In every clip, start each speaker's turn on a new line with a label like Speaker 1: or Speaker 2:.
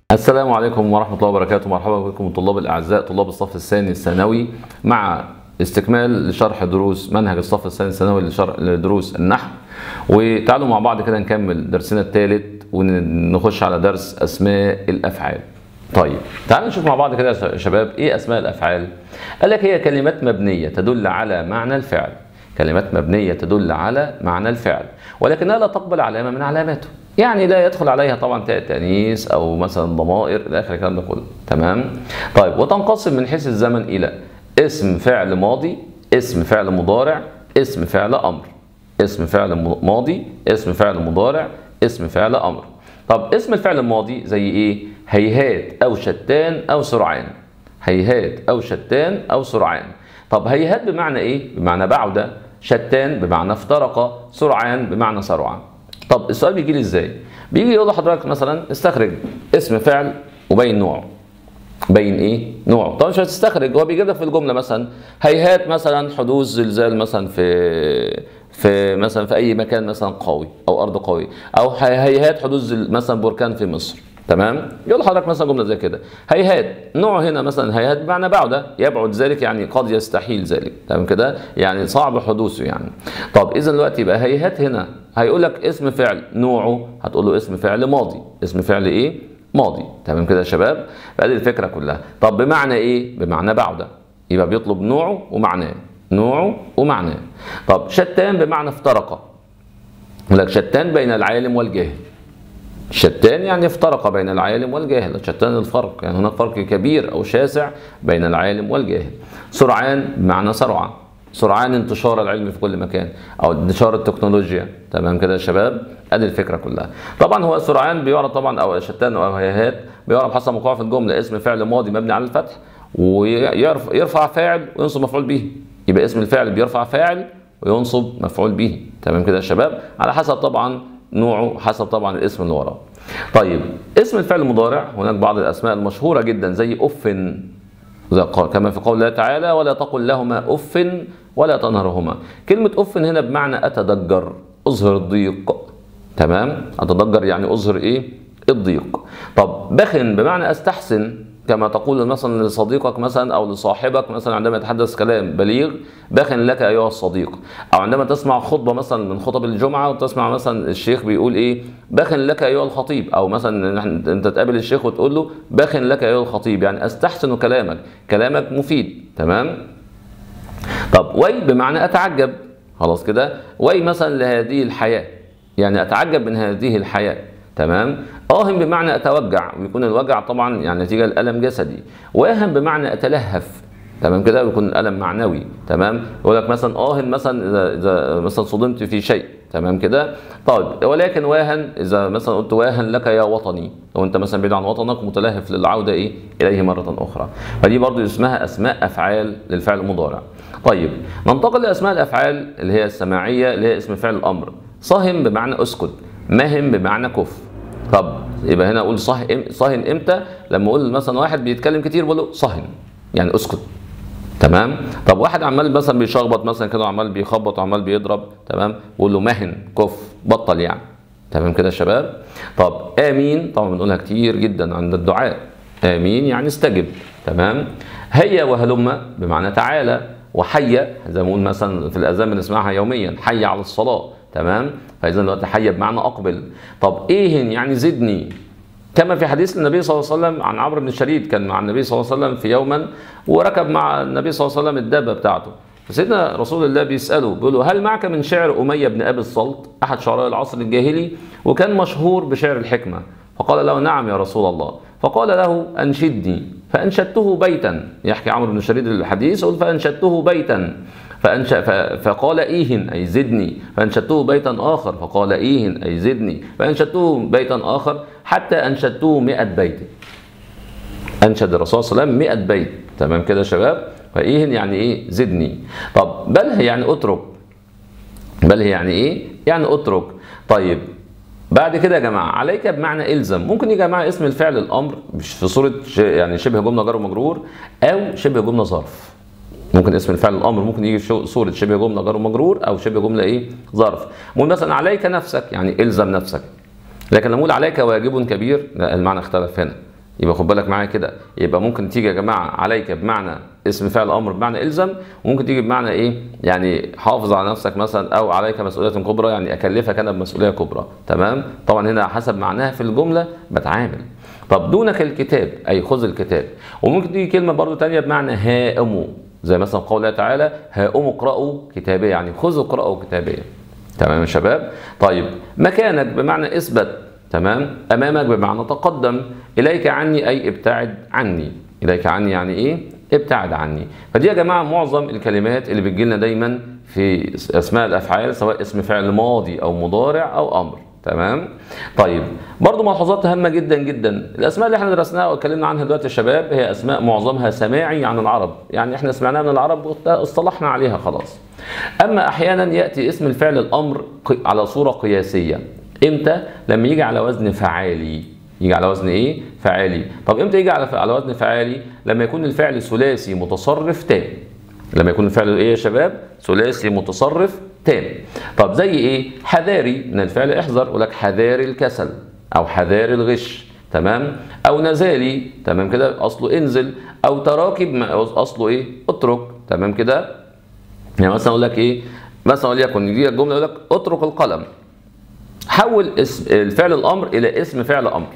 Speaker 1: السلام عليكم ورحمة الله وبركاته مرحبا بكم طلاب الأعزاء طلاب الصف الثاني الثانوي مع استكمال لشرح دروس منهج الصف الثاني الثانوي لشرح لدروس النحو وتعالوا مع بعض كده نكمل درسنا الثالث ونخش على درس أسماء الأفعال طيب تعالوا نشوف مع بعض كده يا شباب ايه اسماء الافعال قال لك هي كلمات مبنيه تدل على معنى الفعل كلمات مبنيه تدل على معنى الفعل ولكنها لا تقبل علامه من علاماته يعني لا يدخل عليها طبعا تاء التانيث او مثلا ضمائر الى اخر الكلام ده كله تمام طيب وتنقسم من حيث الزمن الى اسم فعل ماضي اسم فعل مضارع اسم فعل امر اسم فعل ماضي اسم فعل مضارع اسم فعل امر طب اسم الفعل الماضي زي ايه هيهات او شتان او سرعان هيهات او شتان او سرعان طب هيهات بمعنى ايه بمعنى بعده شتان بمعنى افترق سرعان بمعنى سرعان طب السؤال بيجي لي ازاي بيجي يقول لحضرتك مثلا استخرج اسم فعل وبين نوعه بين ايه نوعه طبعا مش هتستخرج هو بيجيب لك في الجمله مثلا هيهات مثلا حدوث زلزال مثلا في في مثلا في اي مكان مثلا قوي او ارض قويه او هيهات حدوث مثلا بركان في مصر تمام يقول لحضرتك مثلا جمله زي كده هيهات نوع هنا مثلا هيهات بمعنى بعده يبعد ذلك يعني قد يستحيل ذلك تمام كده يعني صعب حدوثه يعني طب اذا دلوقتي يبقى هيهات هنا هيقول لك اسم فعل نوعه هتقول له اسم فعل ماضي اسم فعل ايه ماضي تمام كده يا شباب فادي الفكره كلها طب بمعنى ايه بمعنى بعده يبقى بيطلب نوعه ومعناه نوعه ومعناه طب شتان بمعنى افترق يقول لك شتان بين العالم والجاهل شتان يعني افترق بين العالم والجاهل شتان الفرق يعني هناك فرق كبير او شاسع بين العالم والجاهل سرعان بمعنى سرعه سرعان انتشار العلم في كل مكان او انتشار التكنولوجيا تمام كده يا شباب ادي الفكره كلها طبعا هو سرعان بيعرف طبعا او شتان او هيهات بيعرف حسب موقعه في الجمله اسم فعل ماضي مبني على الفتح ويرفع فاعل وينصب مفعول به يبقى اسم الفعل بيرفع فاعل وينصب مفعول به تمام كده يا شباب على حسب طبعا نوعه حسب طبعا الاسم اللي وراه طيب اسم الفعل المضارع هناك بعض الاسماء المشهوره جدا زي اف كما في قول الله تعالى ولا تقل لهما اف ولا تنهرهما كلمه اف هنا بمعنى اتدجر اظهر الضيق تمام اتدجر يعني اظهر ايه الضيق طب بخن بمعنى استحسن كما تقول مثلا لصديقك مثلا او لصاحبك مثلا عندما يتحدث كلام بليغ بخن لك ايها الصديق او عندما تسمع خطبه مثلا من خطب الجمعه وتسمع مثلا الشيخ بيقول ايه بخن لك ايها الخطيب او مثلا انت تقابل الشيخ وتقول له بخن لك ايها الخطيب يعني استحسن كلامك كلامك مفيد تمام طب وي بمعنى اتعجب خلاص كده وي مثلا لهذه الحياه يعني اتعجب من هذه الحياه تمام آهم بمعنى أتوجع ويكون الوجع طبعا يعني نتيجة لألم جسدي واهم بمعنى أتلهف تمام كده ويكون الألم معنوي تمام يقول لك مثلا آهن مثلا إذا, إذا مثلا صدمت في شيء تمام كده طيب ولكن واهن إذا مثلا قلت واهن لك يا وطني لو أنت مثلا بعيد عن وطنك متلهف للعودة إيه إليه مرة أخرى فدي برضو اسمها أسماء أفعال للفعل المضارع طيب ننتقل لأسماء الأفعال اللي هي السماعية اللي هي اسم فعل الأمر صهم بمعنى اسكت مهم بمعنى كف طب يبقى هنا اقول صه صهن امتى لما اقول مثلا واحد بيتكلم كتير بقول له صهن يعني اسكت تمام طب واحد عمال مثلا بيشخبط مثلا كده عمال بيخبط وعمال بيضرب تمام بقول له مهن كف بطل يعني تمام كده يا شباب طب امين طبعا بنقولها كتير جدا عند الدعاء امين يعني استجب تمام هيا وهلم بمعنى تعالى وحي زي ما نقول مثلا في الاذان بنسمعها يوميا حي على الصلاه تمام فاذا دلوقتي حي بمعنى اقبل طب ايه يعني زدني كما في حديث النبي صلى الله عليه وسلم عن عمرو بن شريد كان مع النبي صلى الله عليه وسلم في يوما وركب مع النبي صلى الله عليه وسلم الدابه بتاعته فسيدنا رسول الله بيساله بيقول له هل معك من شعر اميه بن ابي الصلت احد شعراء العصر الجاهلي وكان مشهور بشعر الحكمه فقال له نعم يا رسول الله فقال له انشدني فانشدته بيتا يحكي عمرو بن شريد الحديث يقول فانشدته بيتا فأنشأ فقال إيهن أي زدني فأنشدته بيتا آخر فقال إيهن أي زدني فأنشدته بيتا آخر حتى أنشدته مئة بيت أنشد الرسول صلى الله عليه وسلم مئة بيت تمام كده يا شباب فإيهن يعني إيه زدني طب بل هي يعني أترك بل هي يعني إيه يعني أترك طيب بعد كده يا جماعه عليك بمعنى الزم ممكن يا جماعه اسم الفعل الامر مش في صوره يعني شبه جمله جار ومجرور او شبه جمله ظرف ممكن اسم الفعل الامر ممكن يجي في صوره شبه جمله جار ومجرور او شبه جمله ايه ظرف ممكن مثلا عليك نفسك يعني الزم نفسك لكن لما اقول عليك واجب كبير لا المعنى اختلف هنا يبقى خد بالك معايا كده يبقى ممكن تيجي يا جماعه عليك بمعنى اسم فعل امر بمعنى الزم وممكن تيجي بمعنى ايه يعني حافظ على نفسك مثلا او عليك مسؤوليه كبرى يعني اكلفك انا بمسؤوليه كبرى تمام طبعا هنا حسب معناها في الجمله بتعامل طب دونك الكتاب اي خذ الكتاب وممكن تيجي كلمه برضو تانية بمعنى هائم زي مثلا قول الله تعالى هائم اقرأوا كتابي يعني خذوا اقرأوا كتابي تمام يا شباب طيب مكانك بمعنى اثبت تمام امامك بمعنى تقدم اليك عني اي ابتعد عني اليك عني يعني ايه ابتعد عني فدي يا جماعه معظم الكلمات اللي بتجي لنا دايما في اسماء الافعال سواء اسم فعل ماضي او مضارع او امر تمام طيب برضو ملحوظات هامه جدا جدا الاسماء اللي احنا درسناها واتكلمنا عنها دلوقتي يا شباب هي اسماء معظمها سماعي عن العرب يعني احنا سمعناها من العرب واصطلحنا عليها خلاص اما احيانا ياتي اسم الفعل الامر على صوره قياسيه امتى لما يجي على وزن فعالي يجي على وزن ايه فعالي طب امتى يجي على على وزن فعالي لما يكون الفعل ثلاثي متصرف تام لما يكون الفعل ايه يا شباب ثلاثي متصرف تام طب زي ايه حذاري من الفعل احذر يقول لك حذاري الكسل او حذاري الغش تمام او نزالي تمام كده اصله انزل او تراكب اصله ايه اترك تمام كده يعني مثلا اقول لك ايه مثلا وليكن يجي الجمله يقول لك اترك القلم حول اسم الفعل الامر الى اسم فعل امر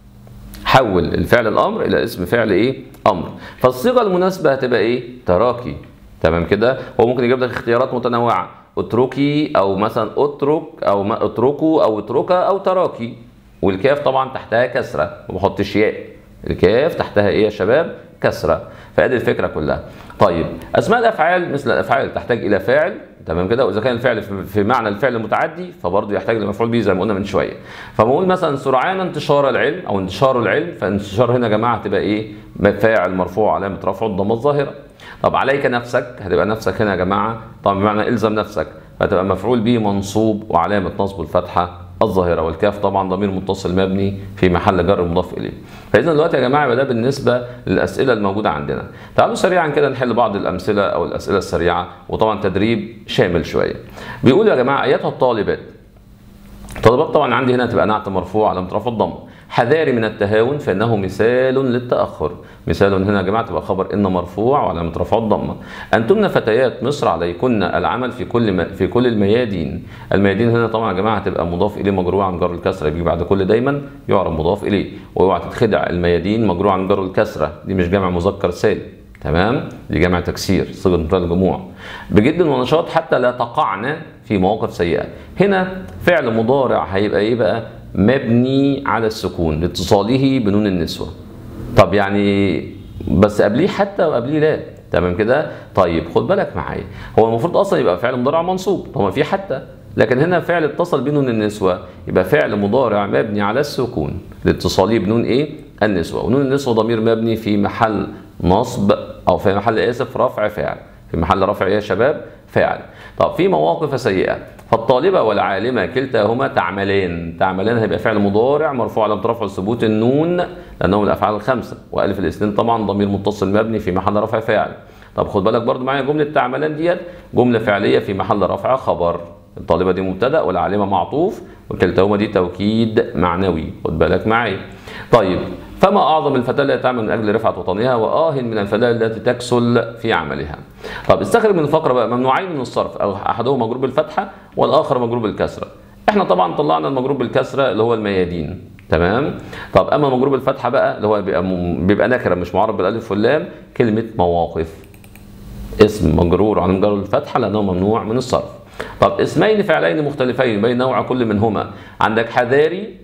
Speaker 1: حول الفعل الامر الى اسم فعل ايه امر فالصيغه المناسبه هتبقى ايه تراكي تمام كده هو ممكن يجيب لك اختيارات متنوعه اتركي او مثلا اترك او ما اتركوا او اتركا او تراكي والكاف طبعا تحتها كسره ما بحطش ياء الكاف تحتها ايه يا شباب كسره فادي الفكره كلها طيب اسماء الافعال مثل الافعال تحتاج الى فاعل تمام كده واذا كان الفعل في معنى الفعل المتعدي فبرضه يحتاج لمفعول به زي ما قلنا من شويه فبقول مثلا سرعان انتشار العلم او انتشار العلم فانتشار هنا يا جماعه هتبقى ايه فاعل مرفوع علامه رفعه الضمه الظاهره طب عليك نفسك هتبقى نفسك هنا يا جماعه طبعا بمعنى الزم نفسك فتبقى مفعول به منصوب وعلامه نصب الفتحه الظاهره والكاف طبعا ضمير متصل مبني في محل جر مضاف اليه فاذا دلوقتي يا جماعه يبقى ده بالنسبه للاسئله الموجوده عندنا تعالوا سريعا كده نحل بعض الامثله او الاسئله السريعه وطبعا تدريب شامل شويه بيقول يا جماعه ايتها الطالبات الطالبات طبعا عندي هنا تبقى نعت مرفوع علامه رفع الضمه حذاري من التهاون فانه مثال للتاخر مثال هنا يا جماعه تبقى خبر ان مرفوع وعلامه رفعه الضمه انتن فتيات مصر عليكن العمل في كل ما في كل الميادين الميادين هنا طبعا يا جماعه هتبقى مضاف اليه مجرور عن جر الكسره بيجي بعد كل دايما يعرب مضاف اليه واوعى تتخدع الميادين مجرور عن جر الكسره دي مش جمع مذكر سالم تمام دي جمع تكسير صيغه منتهى الجموع بجد ونشاط حتى لا تقعن في مواقف سيئه هنا فعل مضارع هيبقى ايه بقى مبني على السكون لاتصاله بنون النسوه طب يعني بس قبليه حتى وقبليه لا تمام كده طيب خد بالك معايا هو المفروض اصلا يبقى فعل مضارع منصوب طبعا في حتى لكن هنا فعل اتصل بنون النسوه يبقى فعل مضارع مبني على السكون لاتصاله بنون ايه النسوه ونون النسوه ضمير مبني في محل نصب او في محل اسف رفع فاعل في محل رفع ايه يا شباب فاعل طب في مواقف سيئه فالطالبه والعالمه كلتاهما تعملان تعملان هيبقى فعل مضارع مرفوع على رفع ثبوت النون لانه من الافعال الخمسه والف الاثنين طبعا ضمير متصل مبني في محل رفع فاعل طب خد بالك برضو معايا جمله تعملان ديت جمله فعليه في محل رفع خبر الطالبه دي مبتدا والعالمه معطوف وكلتاهما دي توكيد معنوي خد بالك معايا طيب فما أعظم الفتاة التي تعمل من أجل رفعة وطنها وآه من الفتاة التي تكسل في عملها. طب استخرج من الفقرة بقى ممنوعين من الصرف أو أحدهما مجرور بالفتحة والآخر مجرور بالكسرة. إحنا طبعا طلعنا المجرور بالكسرة اللي هو الميادين تمام طب اما مجرور بالفتحه بقى اللي هو بيبقى م... بيبقى نكره مش معرب بالالف واللام كلمه مواقف اسم مجرور عن مجرور الفتحه لانه ممنوع من الصرف طب اسمين فعلين مختلفين بين نوع كل منهما عندك حذاري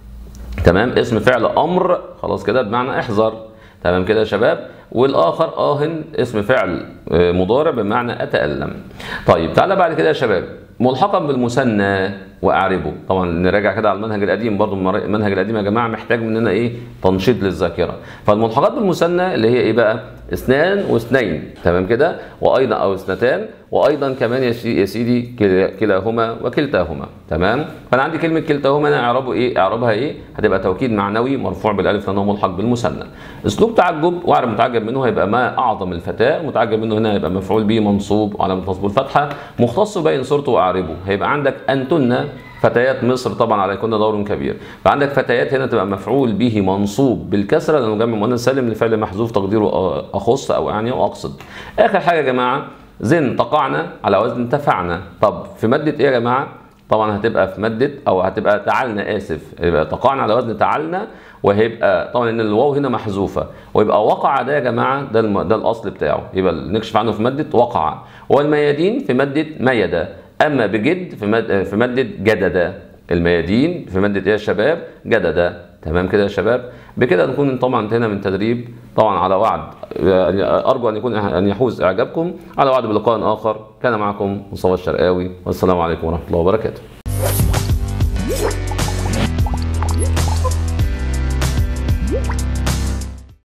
Speaker 1: تمام اسم فعل امر خلاص كده بمعنى احذر تمام كده يا شباب والاخر اهن اسم فعل مضارع بمعنى اتالم طيب تعالى بعد كده يا شباب ملحقا بالمثنى واعربه طبعا نراجع كده على المنهج القديم برضو المنهج القديم يا جماعه محتاج مننا ايه تنشيط للذاكره فالملحقات بالمثنى اللي هي ايه بقى اثنان واثنين تمام كده وايضا او اثنتان وايضا كمان يا سيدي كلاهما وكلتاهما تمام فانا عندي كلمه كلتاهما انا اعربه ايه اعربها ايه هتبقى توكيد معنوي مرفوع بالالف لانه ملحق بالمثنى اسلوب تعجب واعرب متعجب منه هيبقى ما اعظم الفتاه متعجب منه هنا هيبقى مفعول به منصوب وعلامه نصبه الفتحه مختص باين صورته واعربه هيبقى عندك انتن فتيات مصر طبعا عليكن دور كبير فعندك فتيات هنا تبقى مفعول به منصوب بالكسره لانه جمع مؤنث سالم لفعل محذوف تقديره اخص او يعني او اقصد اخر حاجه يا جماعه زن تقعنا على وزن تفعنا طب في ماده ايه يا جماعه طبعا هتبقى في ماده او هتبقى تعالنا اسف يبقى تقعنا على وزن تعالنا وهيبقى طبعا ان الواو هنا محذوفه ويبقى وقع ده يا جماعه ده الم... ده الاصل بتاعه يبقى نكشف عنه في ماده وقع والميادين في ماده ميدا اما بجد في ماده في ماده جدد الميادين في ماده ايه يا شباب جدد تمام كده يا شباب بكده نكون طبعا انتهينا من تدريب طبعا على وعد ارجو ان يكون ان يحوز اعجابكم على وعد بلقاء اخر كان معكم مصطفى الشرقاوي والسلام عليكم ورحمه الله وبركاته